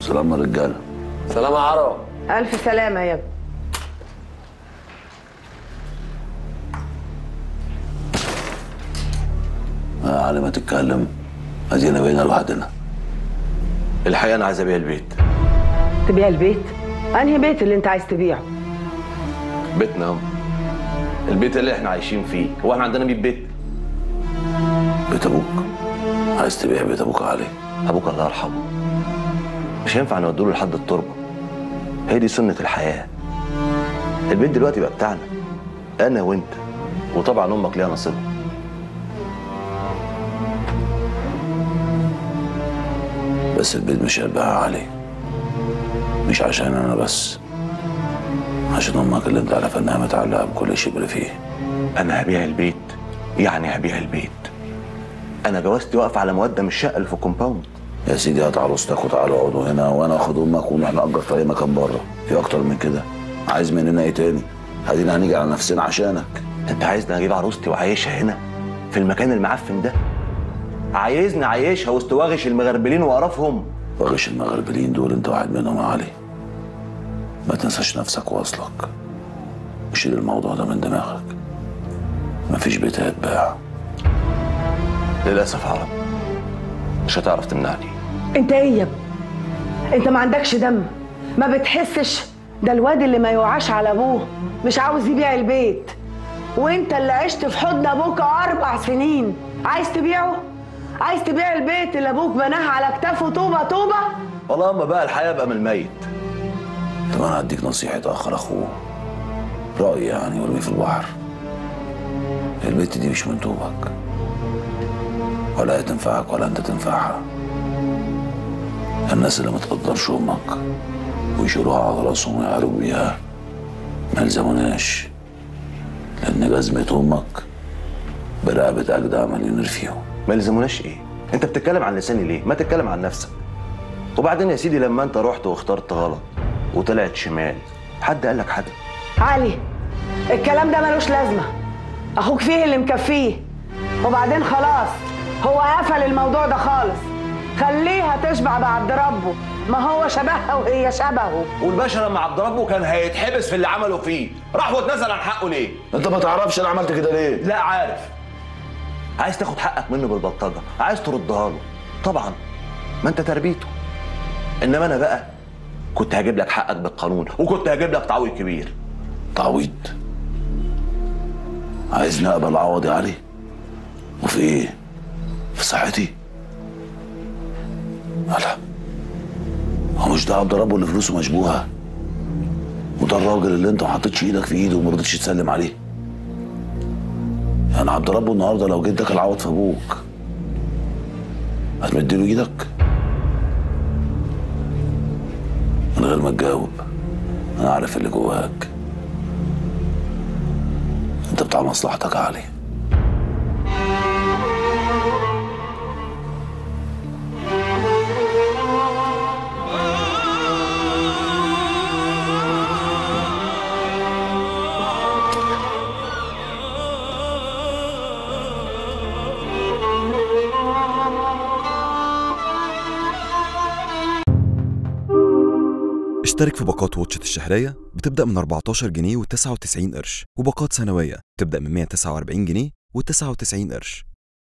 سلام يا رجاله سلام يا عرب ألف سلامة يا ابني يا علي ما تتكلم ادينا بينا لوحدنا الحقيقه انا عايز ابيع البيت تبيع البيت أنهي بيت اللي أنت عايز تبيعه بيتنا اهو البيت اللي احنا عايشين فيه هو احنا عندنا 100 بيت بيت ابوك عايز تبيع بيت ابوك يا علي ابوك الله يرحمه مش هينفع نودوله لحد التربه هي دي سنه الحياه البيت دلوقتي بقى بتاعنا انا وانت وطبعا امك ليها نصيبها بس البيت مش هيتباع يا علي مش عشان انا بس عشان امك اللي انت عارف انها متعلقه بكل شبر فيه انا هبيع البيت يعني هبيع البيت انا جوازتي واقفه على مقدم الشقه اللي في الكومباوند يا سيدي هات عروستك وتعالوا اقعدوا هنا وانا اخد امك ونروح نأجر في اي مكان بره في اكتر من كده عايز مننا ايه تاني ادينا هنيجي على نفسنا عشانك انت عايزني اجيب عروستي وعايشها هنا في المكان المعفن ده عايزني اعيشها وسط واغش المغربلين وقرفهم وغش المغربلين دول انت واحد منهم يا علي ما تنساش نفسك واصلك وشيل الموضوع ده من دماغك مفيش بيت هيتباع للاسف عرب مش هتعرف تمنعني أنت إيه يا ابني أنت ما عندكش دم ما بتحسش ده الواد اللي ما يوعاش على أبوه مش عاوز يبيع البيت وأنت اللي عشت في حضن أبوك أربع سنين عايز تبيعه؟ عايز تبيع البيت اللي أبوك بناه على كتافه طوبة طوبة؟ والله اما بقى الحياه بقى من الميت طب انا هديك نصيحة اخر اخوه رأيي يعني وارميه في البحر البت دي مش من طوبك ولا هي تنفعك ولا انت تنفعها الناس اللي ما تقدرش امك ويشيلوها على راسهم ويعروا بيها ما يلزموناش لان جزمة امك برقبة اجدع مليونير فيهم ما يلزموناش ايه انت بتتكلم عن لساني ليه ما تتكلم عن نفسك وبعدين يا سيدي لما انت رحت واخترت غلط وطلعت شمال حد قال لك حاجه علي الكلام ده ملوش لازمة أخوك فيه اللي مكفيه وبعدين خلاص هو قفل الموضوع ده خالص خليها تشبع بعد ربه ما هو شبهها وهي شبهه والباشا لما عبد ربه كان هيتحبس في اللي عمله فيه راح واتنزل عن حقه ليه انت ما تعرفش انا عملت كده ليه لا عارف عايز تاخد حقك منه بالبلطجه عايز تردها له طبعا ما انت تربيته انما انا بقى كنت هجيب لك حقك بالقانون وكنت هجيب لك تعويض كبير تعويض عايزني اقبل عوض يا علي وفي ايه في صحتي لا هو مش ده عبد ربه اللي فلوسه مشبوهه وده الراجل اللي انت ما حطيتش ايدك في ايده وما رضيتش تسلم عليه يعني عبد ربه النهارده لو جدك العوض في ابوك هتمديله ايدك من غير ما تجاوب انا عارف اللي جواك انت بتاع مصلحتك يا علي اشترك في باقات واتشت الشهرية بتبدأ من 14 جنيه و99 قرش وباقات سنوية بتبدأ من 149 جنيه و99 قرش